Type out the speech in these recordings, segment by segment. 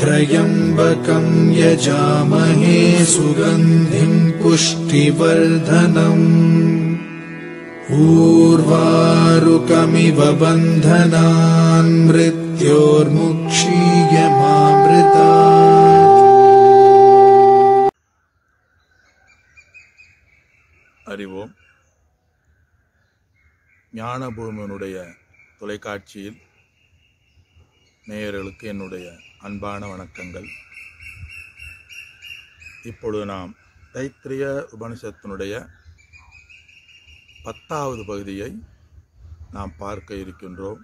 त्र्यम्बकम् यजामहे सुगन्धिम् पुष्टिवर्धनम् ऊर्वारुकमिव बन्धनान् मृत्योर्मुक्षीयमामृता அறிவோம் ஞானபூமியினுடைய தொலைக்காட்சியில் நேயர்களுக்கு என்னுடைய அன்பான வணக்கங்கள் இப்பொழுது நாம் தைத்திரிய உபனிஷத்தினுடைய பத்தாவது பகுதியை நாம் பார்க்க இருக்கின்றோம்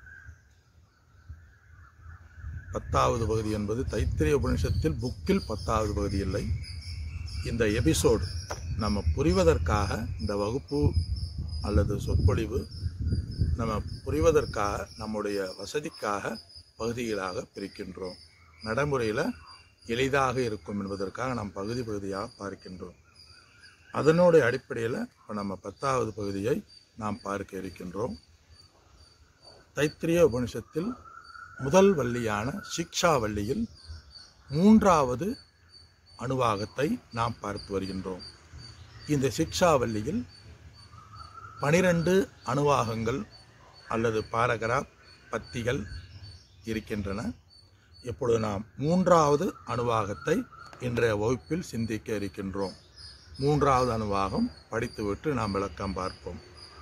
பத்தாவது பகுதி என்பது தைத்திரிய உபனிஷத்தில் புக்கில் பத்தாவது பகுதி இல்லை இந்த எபிசோடு நம்ம புரிவதற்காக இந்த வகுப்பு அல்லது சொற்பொழிவு நம்ம புரிவதற்காக நம்முடைய வசதிக்காக பகுதிகளாக பிரிக்கின்றோம் நடைமுறையில் எளிதாக இருக்கும் என்பதற்காக நாம் பகுதி பகுதியாக பார்க்கின்றோம் அதனுடைய அடிப்படையில் இப்போ நம்ம பத்தாவது பகுதியை நாம் பார்க்க இருக்கின்றோம் தைத்திரிய உபனிஷத்தில் முதல் வள்ளியான சிக்ஷா வள்ளியில் மூன்றாவது அணுவாகத்தை நாம் பார்த்து வருகின்றோம் இந்த சிக்ஷாவல்லியில் பனிரெண்டு அணுவாகங்கள் அல்லது பாரகிராப் பத்திகள் இருக்கின்றன இப்பொழுது நாம் மூன்றாவது அணுவாகத்தை இன்றைய வகுப்பில் சிந்திக்க இருக்கின்றோம் மூன்றாவது அணுவாகம் படித்துவிட்டு நாம் விளக்கம் பார்ப்போம்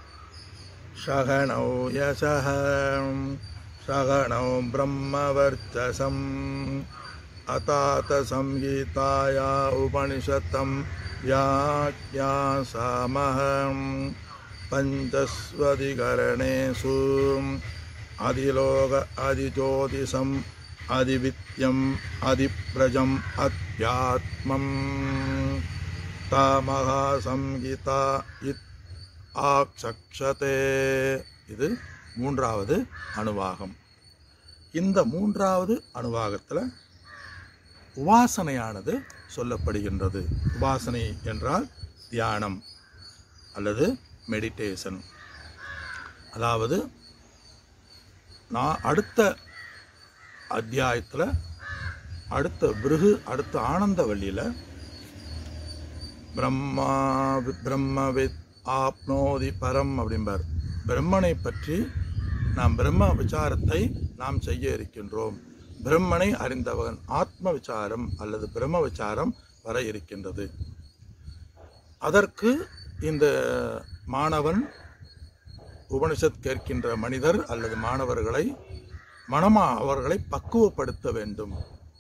ஷகணௌ யசகம் ஷகணௌ பிரம்மவர்ச்சசம் अतात संहिताया उपनिषतं व्याख्यासामहं पञ्चस्वधिकरणेषु अधिलोक अधिज्योतिषम् अधिविद्यम् अधिप्रजम् अध्यात्मम् तामहा संहिता இத் ஆக்ஷக்ஷதே இது மூன்றாவது அணுவாகம் இந்த மூன்றாவது அணுவாகத்தில் உபாசனையானது சொல்லப்படுகின்றது உபாசனை என்றால் தியானம் அல்லது மெடிடேஷன் அதாவது நான் அடுத்த அத்தியாயத்தில் அடுத்த பிருகு அடுத்த ஆனந்த வழியில் பிரம்மா பிரம்மவித் ஆப்னோதி பரம் அப்படிம்பார் பிரம்மனை பற்றி நாம் பிரம்ம விசாரத்தை நாம் செய்ய இருக்கின்றோம் பிரம்மனை அறிந்தவன் ஆத்ம விசாரம் அல்லது பிரம்ம விசாரம் வர இருக்கின்றது அதற்கு இந்த மாணவன் உபனிஷத் கேட்கின்ற மனிதர் அல்லது மாணவர்களை மனமா அவர்களை பக்குவப்படுத்த வேண்டும்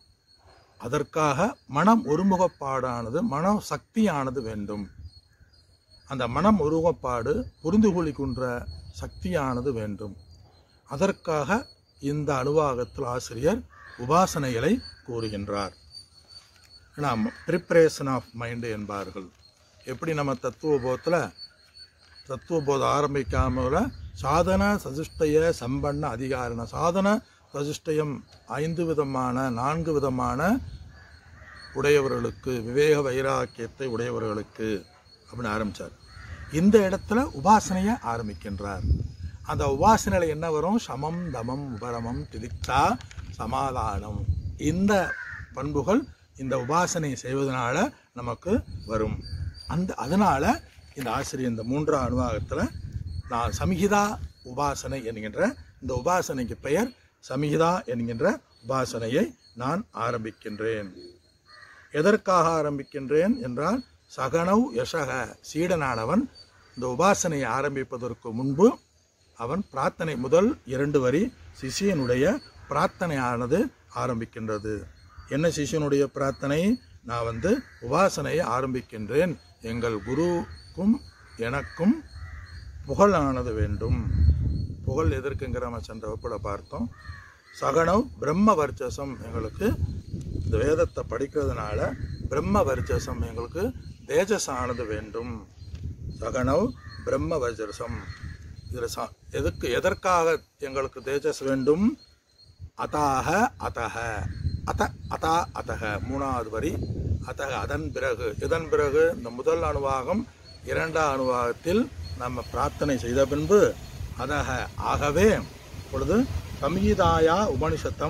அதற்காக மனம் ஒருமுகப்பாடானது மன சக்தியானது வேண்டும் அந்த மனம் ஒருமுகப்பாடு புரிந்து கொள்கின்ற சக்தியானது வேண்டும் அதற்காக இந்த அணுவாகத்தில் ஆசிரியர் உபாசனைகளை கூறுகின்றார் நாம் ப்ரிப்பரேஷன் ஆஃப் மைண்டு என்பார்கள் எப்படி நம்ம தத்துவபோதத்தில் தத்துவபோதம் ஆரம்பிக்காமல சாதன சதுஷ்டய சம்பன்ன அதிகாரண சாதன சதுஷ்டயம் ஐந்து விதமான நான்கு விதமான உடையவர்களுக்கு விவேக வைராக்கியத்தை உடையவர்களுக்கு அப்படின்னு ஆரம்பித்தார் இந்த இடத்துல உபாசனையை ஆரம்பிக்கின்றார் அந்த உபாசனையில் என்ன வரும் சமம் தமம் உபரமம் திதிக்தா சமாதானம் இந்த பண்புகள் இந்த உபாசனை செய்வதனால நமக்கு வரும் அந்த அதனால இந்த ஆசிரியர் இந்த மூன்றாம் அனுபவத்தில் நான் சமிகிதா உபாசனை என்கின்ற இந்த உபாசனைக்கு பெயர் சமிகிதா என்கின்ற உபாசனையை நான் ஆரம்பிக்கின்றேன் எதற்காக ஆரம்பிக்கின்றேன் என்றால் சகனவ் யசக சீடனானவன் இந்த உபாசனையை ஆரம்பிப்பதற்கு முன்பு அவன் பிரார்த்தனை முதல் இரண்டு வரி சிஷியனுடைய பிரார்த்தனையானது ஆரம்பிக்கின்றது என்ன சிஷியனுடைய பிரார்த்தனை நான் வந்து உபாசனையை ஆரம்பிக்கின்றேன் எங்கள் குருவுக்கும் எனக்கும் புகழானது வேண்டும் புகழ் எதற்குங்கிற நம்ம சென்ற வகுப்பில் பார்த்தோம் சகனவ் பிரம்ம வர்ச்சசம் எங்களுக்கு இந்த வேதத்தை படிக்கிறதுனால பிரம்ம வர்ச்சசம் எங்களுக்கு தேஜஸானது வேண்டும் சகனவ் பிரம்ம வர்ச்சசம் இதில் ச எதுக்கு எதற்காக எங்களுக்கு தேஜஸ் வேண்டும் அதாக அதக அத அதா அதக மூணாவது வரி அதக அதன் பிறகு இதன் பிறகு இந்த முதல் அணுவாகம் இரண்டாம் அணுவாகத்தில் நம்ம பிரார்த்தனை செய்த பின்பு அதக ஆகவே இப்பொழுது சம்ஹிதாயா உபனிஷத்தம்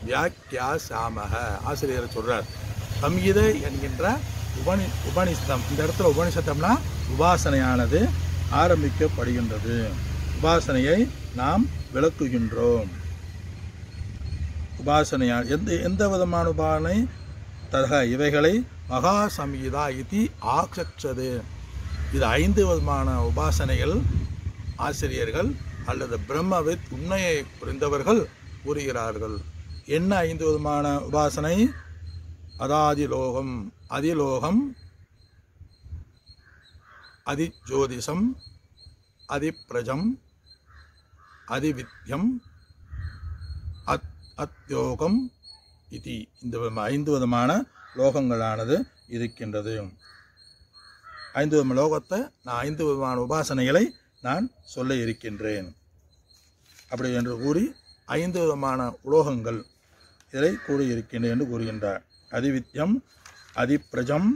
வியாக்கியா சாமக ஆசிரியர் சொல்றார் சம்ஹிதை என்கின்ற உபனி உபனிஷதம் இந்த இடத்துல உபனிஷத்தம்னா உபாசனையானது ஆரம்பிக்கப்படுகின்றது உபாசனையை நாம் விளக்குகின்றோம் உபாசனையா எந்த எந்த விதமான உபாசனை தக இவைகளை மகா சம்ஹிதா இது ஆக்ஷது இது ஐந்து விதமான உபாசனைகள் ஆசிரியர்கள் அல்லது பிரம்மவித் உண்மையை புரிந்தவர்கள் கூறுகிறார்கள் என்ன ஐந்து விதமான உபாசனை அதாதிலோகம் அதிலோகம் அதிஜோதிஷம் அதிப்பிரஜம் அதிவித்யம் அத் அத்யோகம் இது இந்த விதமா- ஐந்து விதமான லோகங்களானது இருக்கின்றது ஐந்து விதமான லோகத்தை நான் ஐந்து விதமான உபாசனைகளை நான் சொல்ல இருக்கின்றேன் அப்படி என்று கூறி ஐந்து விதமான உலோகங்கள் இதை கூறியிருக்கின்றேன் என்று கூறுகின்றார் அதிவித்யம் அதிப்பிரஜம்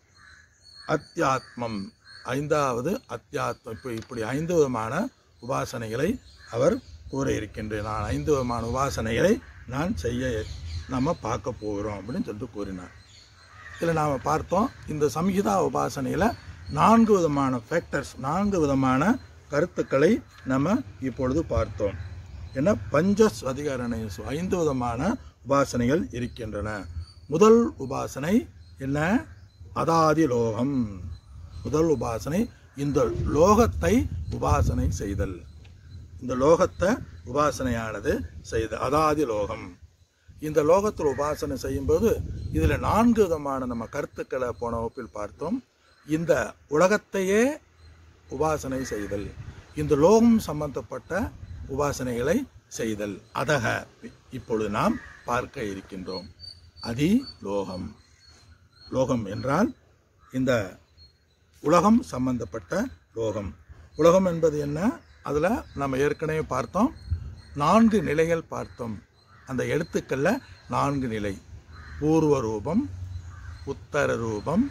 அத்தியாத்மம் ஐந்தாவது அத்தியாத்மம் இப்போ இப்படி ஐந்து விதமான உபாசனைகளை அவர் கூற இருக்கின்றேன் நான் ஐந்து விதமான உபாசனைகளை நான் செய்ய நம்ம பார்க்க போகிறோம் அப்படின்னு சொல்லிட்டு கூறினார் இதில் நாம் பார்த்தோம் இந்த சம்ஹிதா உபாசனையில் நான்கு விதமான ஃபேக்டர்ஸ் நான்கு விதமான கருத்துக்களை நம்ம இப்பொழுது பார்த்தோம் என்ன பஞ்சஸ் அதிகாரணேசு ஐந்து விதமான உபாசனைகள் இருக்கின்றன முதல் உபாசனை என்ன அதாதி லோகம் முதல் உபாசனை இந்த லோகத்தை உபாசனை செய்தல் இந்த லோகத்தை உபாசனையானது செய்த அதாதி லோகம் இந்த லோகத்தில் உபாசனை செய்யும்போது இதில் நான்கு விதமான நம்ம கருத்துக்களை போன வகுப்பில் பார்த்தோம் இந்த உலகத்தையே உபாசனை செய்தல் இந்த லோகம் சம்பந்தப்பட்ட உபாசனைகளை செய்தல் அதக இப்பொழுது நாம் பார்க்க இருக்கின்றோம் அதி லோகம் லோகம் என்றால் இந்த உலகம் சம்பந்தப்பட்ட லோகம் உலகம் என்பது என்ன அதில் நம்ம ஏற்கனவே பார்த்தோம் நான்கு நிலைகள் பார்த்தோம் அந்த எழுத்துக்கள்ல நான்கு நிலை பூர்வ ரூபம் உத்தர ரூபம்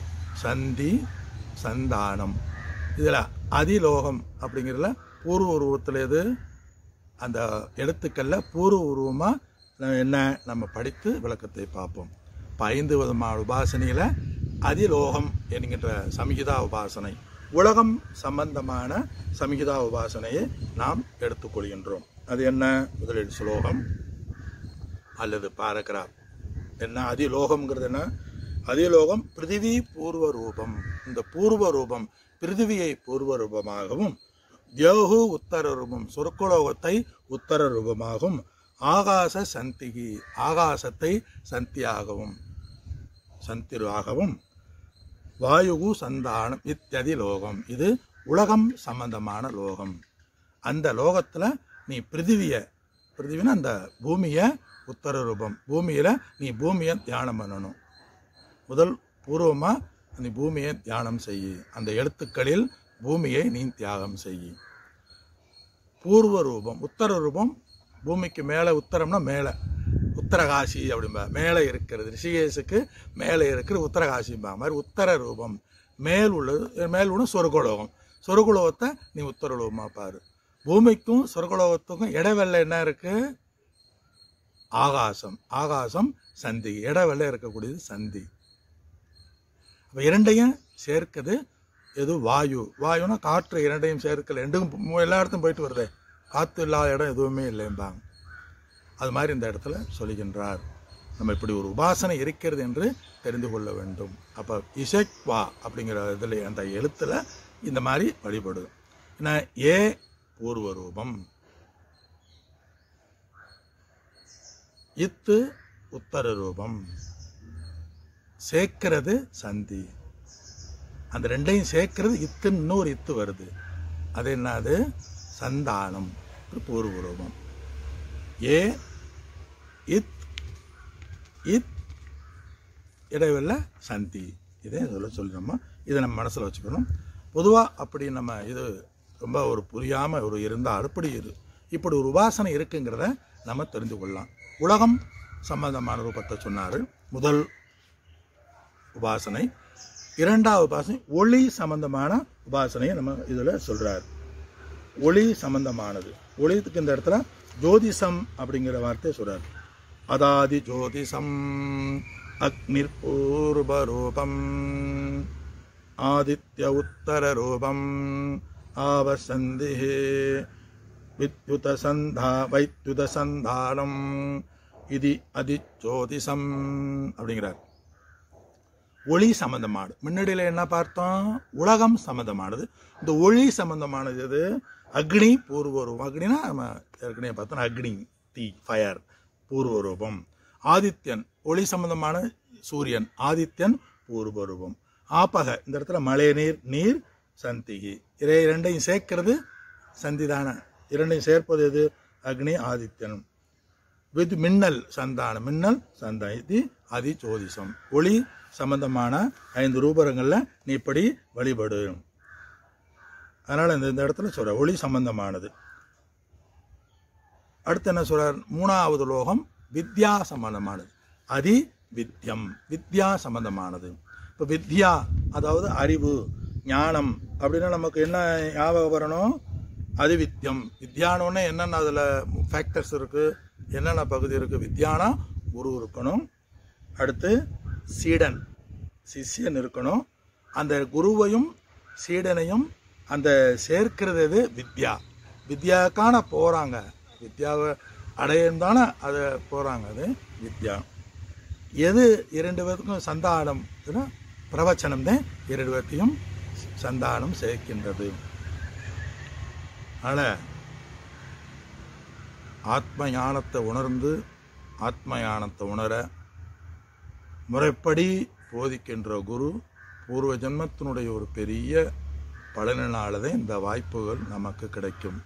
சந்தி சந்தானம் இதில் அதிலோகம் அப்படிங்கிறதுல பூர்வ உருவத்தில் எது அந்த எழுத்துக்கள்ல பூர்வ உருவமாக என்ன நம்ம படித்து விளக்கத்தை பார்ப்போம் இப்போ ஐந்து விதமான உபாசனையில் அதிலோகம் என்கின்ற சம்ஹிதா உபாசனை உலகம் சம்பந்தமான சம்ஹிதா உபாசனையை நாம் எடுத்துக்கொள்கின்றோம் அது என்ன முதலில் ஸ்லோகம் அல்லது பாரகிராஃப் என்ன அதிலோகம்ங்கிறது என்ன அதிலோகம் பிருத்திவி பூர்வ ரூபம் இந்த பூர்வ ரூபம் பிருத்திவியை பூர்வ ரூபமாகவும் தியோகு உத்தர ரூபம் சொர்க்கலோகத்தை உத்தர ரூபமாகவும் ஆகாச சந்திகி ஆகாசத்தை சந்தியாகவும் சந்திராகவும் வாயுகு சந்தானம் இத்தியதி லோகம் இது உலகம் சம்பந்தமான லோகம் அந்த லோகத்தில் நீ பிருத்திவியை பிருத்திவினா அந்த பூமியை உத்தர ரூபம் பூமியில் நீ பூமியை தியானம் பண்ணணும் முதல் பூர்வமாக நீ பூமியை தியானம் செய்யி அந்த எழுத்துக்களில் பூமியை நீ தியாகம் செய்யி பூர்வ ரூபம் உத்தர ரூபம் பூமிக்கு மேலே உத்தரம்னா மேலே உத்தரகாசி அப்படிம்பா மேலே இருக்கிறது ரிஷிகேஷுக்கு மேலே இருக்கிற உத்தரகாசிம்பா மாதிரி உத்தர ரூபம் மேல் உள்ளது மேல் உள்ள சொர்க்கலோகம் சொர்க்கலோகத்தை நீ உத்தரலோகமாக பாரு பூமிக்கும் சொர்க்கலோகத்துக்கும் இடைவெல்ல என்ன இருக்கு ஆகாசம் ஆகாசம் சந்தி இடைவெல்ல இருக்கக்கூடியது சந்தி அப்போ இரண்டையும் சேர்க்குது எது வாயு வாயுனா காற்று இரண்டையும் சேர்க்கல ரெண்டும் மு- எல்லா இடத்தும் போயிட்டு வருதே காற்று இல்லாத இடம் எதுவுமே இல்லைம்பாங்க அது மாதிரி இந்த இடத்துல சொல்லுகின்றார் நம்ம இப்படி ஒரு உபாசனை இருக்கிறது என்று தெரிந்து கொள்ள வேண்டும் அப்போ இசைக்வா அப்படிங்கிற இதில் அந்த எழுத்துல இந்த மாதிரி வழிபடுது என்ன ஏ பூர்வ ரூபம் இத்து உத்தர ரூபம் சேர்க்கிறது சந்தி அந்த ரெண்டையும் சேர்க்கிறது இத்துன்னு இன்னொரு இத்து வருது அது என்னது சந்தானம் ஒரு பூர்வ ரூபம் ஏ இத் இத் இடைவெல்ல சந்தி இதே சொல்ல சொல்லிடணும் இதை நம்ம மனசில் வச்சுக்கணும் பொதுவாக அப்படி நம்ம இது ரொம்ப ஒரு புரியாமல் ஒரு இருந்தால் அப்படி இரு இப்படி ஒரு உபாசனை இருக்குங்கிறத நம்ம தெரிந்து கொள்ளலாம் உலகம் சம்பந்தமான ரூபத்தை சொன்னார் முதல் உபாசனை இரண்டாவது உபாசனை ஒளி சம்பந்தமான உபாசனையை நம்ம இதில் சொல்றார் ஒளி சம்பந்தமானது ஒளித்துக்கு இந்த இடத்துல ஜோதிஷம் அப்படிங்கிற வார்த்தையை சொல்றார் அதாதி ஜோதிஷம் அக்னிர்பூர்வரூபம் ஆதித்ய உத்தரரூபம் ஆவசந்தி வித்யுதசந்தா வைத்யுதசந்தானம் இது அதிஜோதிஷம் அப்படிங்கிறார் ஒளி சம்பந்தமானது முன்னாடியில என்ன பார்த்தோம் உலகம் சம்பந்தமானது இந்த ஒளி சம்பந்தமானது எது அக்னி பூர்வரூபம் அக்னினா நம்ம ஏற்கனவே பார்த்தோம் அக்னி தீ ஃபயர் பூர்வரூபம் ஆதித்யன் ஒளி சம்பந்தமான சூரியன் ஆதித்யன் பூர்வரூபம் ஆப்பக இந்த இடத்துல மழை நீர் நீர் சந்திகி இதை இரண்டையும் சேர்க்கிறது சந்திதான இரண்டையும் சேர்ப்பது எது அக்னி ஆதித்யன் வித் மின்னல் சந்தானம் மின்னல் சந்தா இது அதி ஜோதிஷம் ஒளி சம்பந்தமான ஐந்து ரூபரங்களில் நீ இப்படி வழிபடு அதனால இந்த இந்த இடத்துல சொல்ற ஒளி சம்பந்தமானது அடுத்து என்ன சொல்றார் மூணாவது லோகம் வித்யா சம்பந்தமானது அதி வித்யம் வித்யா சம்பந்தமானது இப்போ வித்யா அதாவது அறிவு ஞானம் அப்படின்னா நமக்கு என்ன ஞாபகம் வரணும் அது வித்யம் வித்யானோடனே என்னென்ன அதில் ஃபேக்டர்ஸ் இருக்கு என்னென்ன பகுதி இருக்கு வித்யானா குரு இருக்கணும் அடுத்து சீடன் சிஷ்யன் இருக்கணும் அந்த குருவையும் சீடனையும் அந்த சேர்க்கிறது எது வித்யா வித்யாக்கான போகிறாங்க வித்யாவை அடையன் தானே அதை போகிறாங்க அது வித்யா எது இரண்டு பேருக்கும் சந்தானம் இதுனா பிரவச்சனம் தான் இரண்டு பேர்த்தையும் சந்தானம் சேர்க்கின்றது அதனால் ஆத்ம ஞானத்தை உணர்ந்து ஆத்ம ஞானத்தை உணர முறைப்படி போதிக்கின்ற குரு பூர்வ ஜென்மத்தினுடைய ஒரு பெரிய பலனினாலதே இந்த வாய்ப்புகள் நமக்கு கிடைக்கும்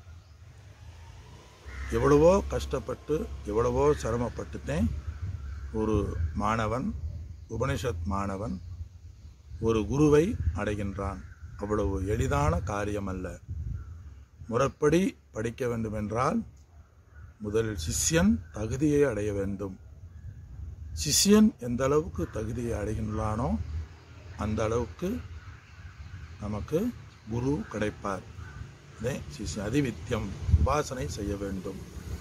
எவ்வளவோ கஷ்டப்பட்டு எவ்வளவோ சிரமப்பட்டுத்தேன் ஒரு மாணவன் உபனிஷத் மாணவன் ஒரு குருவை அடைகின்றான் அவ்வளவு எளிதான காரியம் அல்ல முறைப்படி படிக்க வேண்டுமென்றால் முதலில் சிஷ்யன் தகுதியை அடைய வேண்டும் சிஷ்யன் எந்த அளவுக்கு தகுதியை அடைகின்றானோ அந்த அளவுக்கு நமக்கு குரு கிடைப்பார் இதே சிஷ்யன் அதிவித்தியம் உபாசனை செய்ய வேண்டும்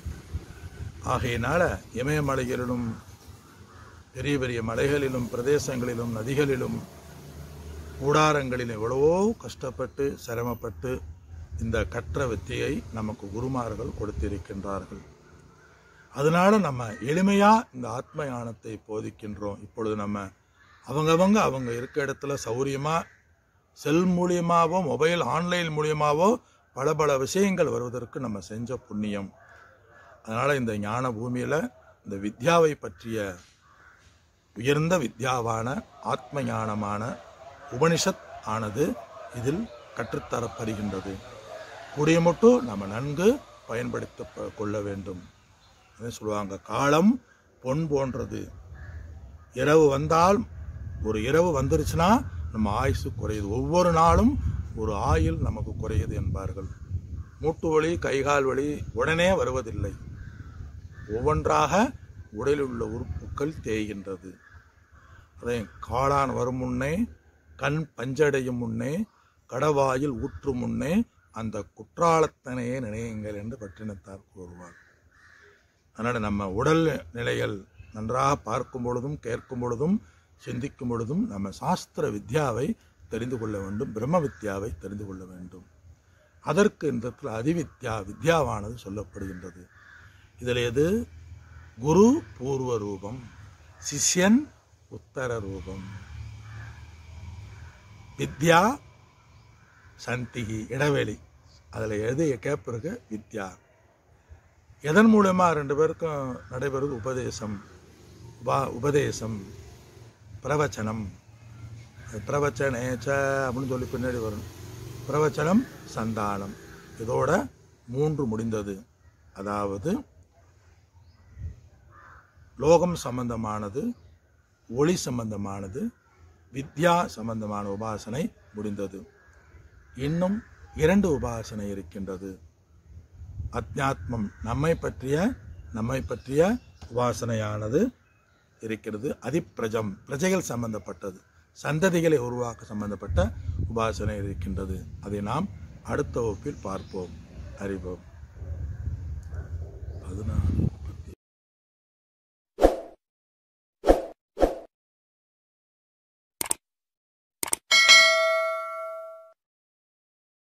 ஆகையினால இமயமலைகளிலும் பெரிய பெரிய மலைகளிலும் பிரதேசங்களிலும் நதிகளிலும் கூடாரங்களிலும் எவ்வளவோ கஷ்டப்பட்டு சிரமப்பட்டு இந்த கற்ற வித்தியை நமக்கு குருமார்கள் கொடுத்திருக்கின்றார்கள் அதனால நம்ம எளிமையா இந்த ஆத்ம ஞானத்தை போதிக்கின்றோம் இப்பொழுது நம்ம அவங்கவங்க அவங்க இருக்க இடத்துல சௌரியமா செல் மூலியமாவோ மொபைல் ஆன்லைன் மூலியமாவோ பல பல விஷயங்கள் வருவதற்கு நம்ம செஞ்ச புண்ணியம் அதனால இந்த ஞான பூமியில இந்த வித்யாவை பற்றிய உயர்ந்த வித்யாவான ஆத்ம ஞானமான உபனிஷத் ஆனது இதில் கற்றுத்தரப்படுகின்றது கூடிய மட்டும் நம்ம நன்கு பயன்படுத்த கொள்ள வேண்டும் அதை சொல்லுவாங்க காலம் பொன் போன்றது இரவு வந்தால் ஒரு இரவு வந்துருச்சுன்னா நம்ம ஆயுசு குறையுது ஒவ்வொரு நாளும் ஒரு ஆயுள் நமக்கு குறையுது என்பார்கள் மூட்டு வலி கைகால் வலி உடனே வருவதில்லை ஒவ்வொன்றாக உடலில் உள்ள உறுப்புக்கள் தேய்கின்றது அதே காளான் வரும் முன்னே கண் பஞ்சடையும் முன்னே கடவாயில் ஊற்றும் முன்னே அந்த குற்றாலத்தனையே நினையுங்கள் என்று பட்டினத்தார் கூறுவார் அதனால் நம்ம உடல் நிலைகள் நன்றாக பார்க்கும் பொழுதும் கேட்கும் பொழுதும் சிந்திக்கும் பொழுதும் நம்ம சாஸ்திர வித்யாவை தெரிந்து கொள்ள வேண்டும் பிரம்ம வித்யாவை தெரிந்து கொள்ள வேண்டும் அதற்கு இந்த இடத்துல அதிவித்யா வித்யாவானது சொல்லப்படுகின்றது இதில் எது குரு பூர்வ ரூபம் சிஷ்யன் உத்தர ரூபம் வித்யா சந்திகி இடைவெளி அதில் எது கேப் இருக்கு வித்யா எதன் மூலமா ரெண்டு பேருக்கும் நடைபெறுது உபதேசம் உபா உபதேசம் பிரவச்சனம் பிரவச்சனேச்ச அப்படின்னு சொல்லி பின்னாடி வரும் பிரவச்சனம் சந்தானம் இதோட மூன்று முடிந்தது அதாவது லோகம் சம்பந்தமானது ஒளி சம்பந்தமானது வித்யா சம்பந்தமான உபாசனை முடிந்தது இன்னும் இரண்டு உபாசனை இருக்கின்றது அத்தியாத்மம் நம்மை பற்றிய நம்மை பற்றிய உபாசனையானது இருக்கிறது அதிப்பிரஜம் பிரஜைகள் சம்பந்தப்பட்டது சந்ததிகளை உருவாக்க சம்பந்தப்பட்ட உபாசனை இருக்கின்றது அதை நாம் அடுத்த வகுப்பில் பார்ப்போம் அறிவோம் பதினாறு